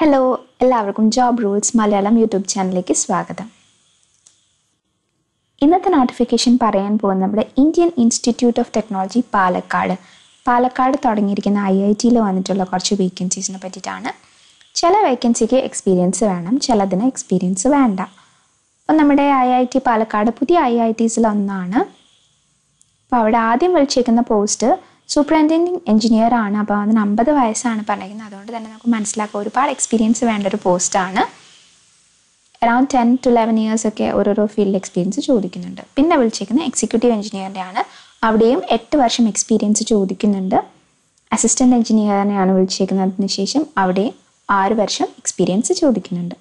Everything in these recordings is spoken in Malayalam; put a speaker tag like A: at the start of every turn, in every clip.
A: ഹലോ എല്ലാവർക്കും ജോബ് റൂൾസ് മലയാളം യൂട്യൂബ് ചാനലിലേക്ക് സ്വാഗതം ഇന്നത്തെ നോട്ടിഫിക്കേഷൻ പറയാൻ പോകുന്നത് നമ്മുടെ Indian Institute of Technology Palakkad Palakkad തുടങ്ങിയിരിക്കുന്ന ഐ ഐ ടിയിൽ വന്നിട്ടുള്ള കുറച്ച് വേക്കൻസീസിനെ പറ്റിയിട്ടാണ് ചില വേക്കൻസിക്ക് എക്സ്പീരിയൻസ് വേണം ചിലതിന് എക്സ്പീരിയൻസ് വേണ്ട അപ്പം നമ്മുടെ ഐ ഐ ടി പാലക്കാട് പുതിയ ഐ ഐ ടീസിൽ ഒന്നാണ് അപ്പോൾ അവിടെ ആദ്യം വിളിച്ചേക്കുന്ന പോസ്റ്റ് സൂപ്രണ്ടൻറ്റിങ് എഞ്ചിനീയർ ആണ് അപ്പോൾ അതിന് അമ്പത് വയസ്സാണ് പറഞ്ഞിരിക്കുന്നത് അതുകൊണ്ട് തന്നെ നമുക്ക് മനസ്സിലാക്കാം ഒരുപാട് എക്സ്പീരിയൻസ് വേണ്ട ഒരു പോസ്റ്റാണ് around ten to eleven years ഒക്കെ ഓരോരോ ഫീൽഡ് എക്സ്പീരിയൻസ് ചോദിക്കുന്നുണ്ട് പിന്നെ വിളിച്ചേക്കുന്ന എക്സിക്യൂട്ടീവ് എഞ്ചിനീയറിൻ്റെ ആണ് അവിടെയും എട്ട് വർഷം എക്സ്പീരിയൻസ് ചോദിക്കുന്നുണ്ട് അസിസ്റ്റൻറ്റ് എഞ്ചിനീയറിനെയാണ് വിളിച്ചേക്കുന്നതിന് ശേഷം അവിടെ ആറ് വർഷം എക്സ്പീരിയൻസ് ചോദിക്കുന്നുണ്ട്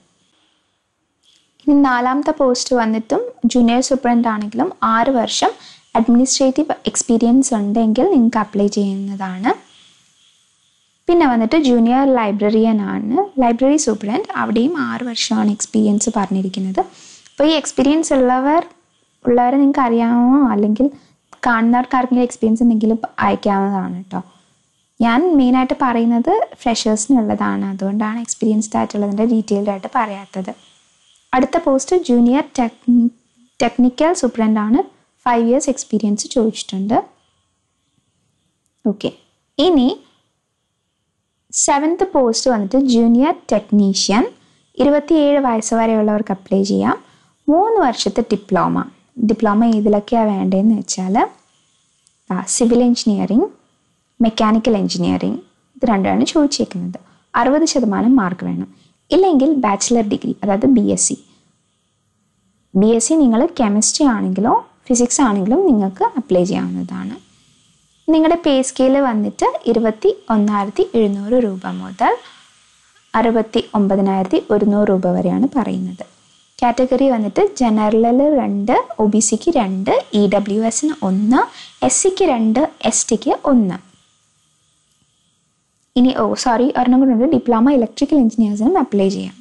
A: ഇനി നാലാമത്തെ പോസ്റ്റ് വന്നിട്ടും ജൂനിയർ സൂപ്രണ്ട് ആണെങ്കിലും ആറ് വർഷം അഡ്മിനിസ്ട്രേറ്റീവ് എക്സ്പീരിയൻസ് ഉണ്ടെങ്കിൽ നിങ്ങൾക്ക് അപ്ലൈ ചെയ്യുന്നതാണ് പിന്നെ വന്നിട്ട് ജൂനിയർ ലൈബ്രറിയൻ ആണ് ലൈബ്രറി സൂപ്രണ്ട് അവിടെയും ആറ് വർഷമാണ് എക്സ്പീരിയൻസ് പറഞ്ഞിരിക്കുന്നത് അപ്പോൾ ഈ എക്സ്പീരിയൻസ് ഉള്ളവർ ഉള്ളവരെ നിങ്ങൾക്ക് അറിയാമോ അല്ലെങ്കിൽ കാണുന്നവർക്ക് ആർക്കെങ്കിലും എക്സ്പീരിയൻസ് ഉണ്ടെങ്കിൽ അയക്കാവുന്നതാണ് കേട്ടോ ഞാൻ മെയിനായിട്ട് പറയുന്നത് ഫ്രഷേഴ്സിനുള്ളതാണ് അതുകൊണ്ടാണ് എക്സ്പീരിയൻസ്ഡ് ആയിട്ടുള്ളതിൻ്റെ ഡീറ്റെയിൽഡ് ആയിട്ട് പറയാത്തത് അടുത്ത പോസ്റ്റ് ജൂനിയർ ടെക്നി ടെക്നിക്കൽ സൂപ്രണ്ടാണ് ഫൈവ് ഇയേഴ്സ് എക്സ്പീരിയൻസ് ചോദിച്ചിട്ടുണ്ട് ഓക്കെ ഇനി സെവൻത്ത് പോസ്റ്റ് വന്നിട്ട് ജൂനിയർ ടെക്നീഷ്യൻ ഇരുപത്തിയേഴ് വയസ്സ് വരെയുള്ളവർക്ക് അപ്ലൈ ചെയ്യാം മൂന്ന് വർഷത്തെ ഡിപ്ലോമ ഡിപ്ലോമ ഏതിലൊക്കെയാണ് വേണ്ടതെന്ന് വെച്ചാൽ സിവിൽ എഞ്ചിനീയറിംഗ് മെക്കാനിക്കൽ എഞ്ചിനീയറിംഗ് ഇത് രണ്ടാണ് ചോദിച്ചേക്കുന്നത് അറുപത് ശതമാനം മാർക്ക് വേണം ഇല്ലെങ്കിൽ ബാച്ചിലർ ഡിഗ്രി അതായത് B S C B S C നിങ്ങൾ കെമിസ്ട്രി ആണെങ്കിലോ ഫിസിക്സ് ആണെങ്കിലും നിങ്ങൾക്ക് അപ്ലൈ ചെയ്യാവുന്നതാണ് നിങ്ങളുടെ പേ സ്കെയിൽ വന്നിട്ട് ഇരുപത്തി ഒന്നായിരത്തി എഴുന്നൂറ് രൂപ മുതൽ അറുപത്തി ഒമ്പതിനായിരത്തി ഒരുന്നൂറ് രൂപ വരെയാണ് പറയുന്നത് കാറ്റഗറി വന്നിട്ട് ജനറലിൽ രണ്ട് ഒ ബി സിക്ക് രണ്ട് ഇ ഡബ്ല്യു എസിന് ഒന്ന് എസ് സിക്ക് രണ്ട് എസ് ടിക്ക് ഒന്ന് ഇനി ഓ സോറി ഒരെണ്ണം കൂടെ ഉണ്ട് ഡിപ്ലോമ ഇലക്ട്രിക്കൽ എഞ്ചിനീയേഴ്സിനും അപ്ലൈ ചെയ്യാം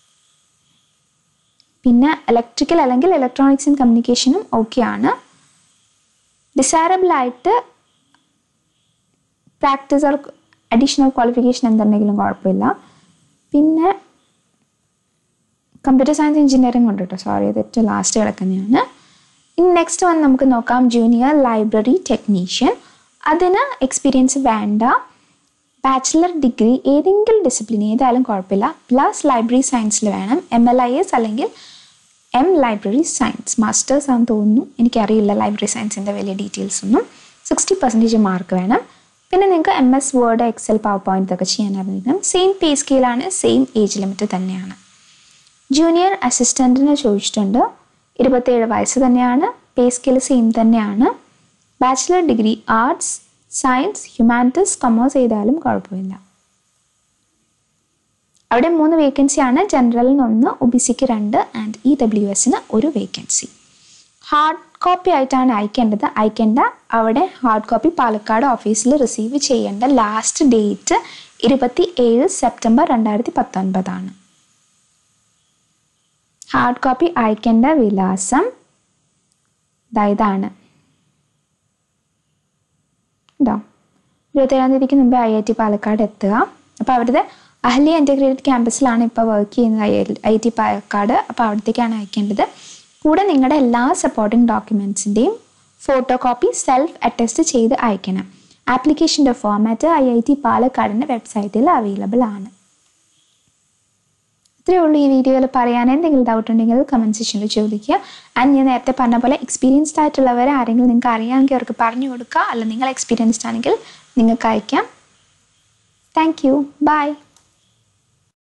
A: പിന്നെ ഇലക്ട്രിക്കൽ അല്ലെങ്കിൽ ഇലക്ട്രോണിക്സ് ആൻഡ് കമ്മ്യൂണിക്കേഷനും ഓക്കെയാണ് ഡിസൈറബിൾ ആയിട്ട് പ്രാക്ടീസ് ഓർ അഡീഷണൽ ക്വാളിഫിക്കേഷൻ എന്തുണ്ടെങ്കിലും കുഴപ്പമില്ല പിന്നെ കമ്പ്യൂട്ടർ സയൻസ് എഞ്ചിനീയറിംഗ് ഉണ്ട് കേട്ടോ സോറി അത് ഏറ്റവും ലാസ്റ്റ് കിടക്കുന്നതാണ് ഇനി നെക്സ്റ്റ് വന്ന് നമുക്ക് നോക്കാം ജൂനിയർ ലൈബ്രറി ടെക്നീഷ്യൻ അതിന് എക്സ്പീരിയൻസ് വേണ്ട ബാച്ചിലർ ഡിഗ്രി ഏതെങ്കിലും ഡിസിപ്ലിൻ ഏതായാലും കുഴപ്പമില്ല പ്ലസ് ലൈബ്രറി സയൻസിൽ വേണം എം എൽ ഐ എസ് അല്ലെങ്കിൽ എം ലൈബ്രറി സയൻസ് മാസ്റ്റേഴ്സ് ആണെന്ന് തോന്നുന്നു എനിക്കറിയില്ല ലൈബ്രറി സയൻസിൻ്റെ വലിയ ഡീറ്റെയിൽസ് ഒന്നും സിക്സ്റ്റി പെർസെൻറ്റേജ് മാർക്ക് വേണം പിന്നെ നിങ്ങൾക്ക് M S Word Excel power point ഒക്കെ ചെയ്യാൻ അറിയണം സെയിം പേ സ്കെയിലാണ് സെയിം ഏജ് ലിമിറ്റ് തന്നെയാണ് ജൂനിയർ അസിസ്റ്റൻറ്റിന് ചോദിച്ചിട്ടുണ്ട് ഇരുപത്തേഴ് വയസ്സ് തന്നെയാണ് പേ സ്കെയിൽ സെയിം തന്നെയാണ് bachelor degree arts science humanities commerce ചെയ്താലും കുഴപ്പമില്ല അവിടെ മൂന്ന് വേക്കൻസിയാണ് ജനറലിന് ഒന്ന് ഒ ബി സിക്ക് രണ്ട് ആൻഡ് ഇ ഡബ്ല്യു എസിന് ഒരു വേക്കൻസി ഹാർഡ് കോപ്പി ആയിട്ടാണ് അയക്കേണ്ടത് അയക്കേണ്ട അവിടെ ഹാർഡ് കോപ്പി പാലക്കാട് ഓഫീസിൽ റിസീവ് ചെയ്യേണ്ട ലാസ്റ്റ് ഡേറ്റ് ഇരുപത്തി ഏഴ് സെപ്റ്റംബർ രണ്ടായിരത്തി പത്തൊൻപതാണ് ഹാർഡ് കോപ്പി അയക്കേണ്ട വിലാസം ഇതാണ് കേട്ടോ ഇരുപത്തേഴാം തീയതിക്ക് മുമ്പ് ഐ ഐ ടി പാലക്കാട് എത്തുക അപ്പോൾ അവിടുത്തെ അഹ്ലിയ ഇൻ്റഗ്രേറ്റഡ് ക്യാമ്പസിലാണ് ഇപ്പോൾ വർക്ക് ചെയ്യുന്നത് ഐ ഐ ടി പാലക്കാട് അപ്പോൾ അവിടത്തേക്കാണ് അയക്കേണ്ടത് കൂടെ നിങ്ങളുടെ എല്ലാ സപ്പോർട്ടിംഗ് ഡോക്യുമെൻസിൻ്റെയും ഫോട്ടോ കോപ്പി സെൽഫ് അറ്റസ്റ്റ് ചെയ്ത് അയക്കണം ആപ്ലിക്കേഷൻ്റെ ഫോമാറ്റ് ഐ ഐ ടി പാലക്കാടിൻ്റെ വെബ്സൈറ്റിൽ അവൈലബിൾ ആണ് ഇത്രയേ ഉള്ളൂ ഈ വീഡിയോയിൽ പറയാൻ എന്തെങ്കിലും ഡൗട്ട് ഉണ്ടെങ്കിൽ കമൻറ്റ് സെക്ഷനിൽ ചോദിക്കുക ആൻഡ് ഞാൻ നേരത്തെ പറഞ്ഞ പോലെ എക്സ്പീരിയൻസ്ഡ് ആയിട്ടുള്ളവരെ ആരെങ്കിലും നിങ്ങൾക്ക് അറിയാമെങ്കിൽ അവർക്ക് പറഞ്ഞു കൊടുക്കുക അല്ല നിങ്ങൾ എക്സ്പീരിയൻസ്ഡ് ആണെങ്കിൽ നിങ്ങൾക്ക് അയക്കാം താങ്ക് യു ബൈ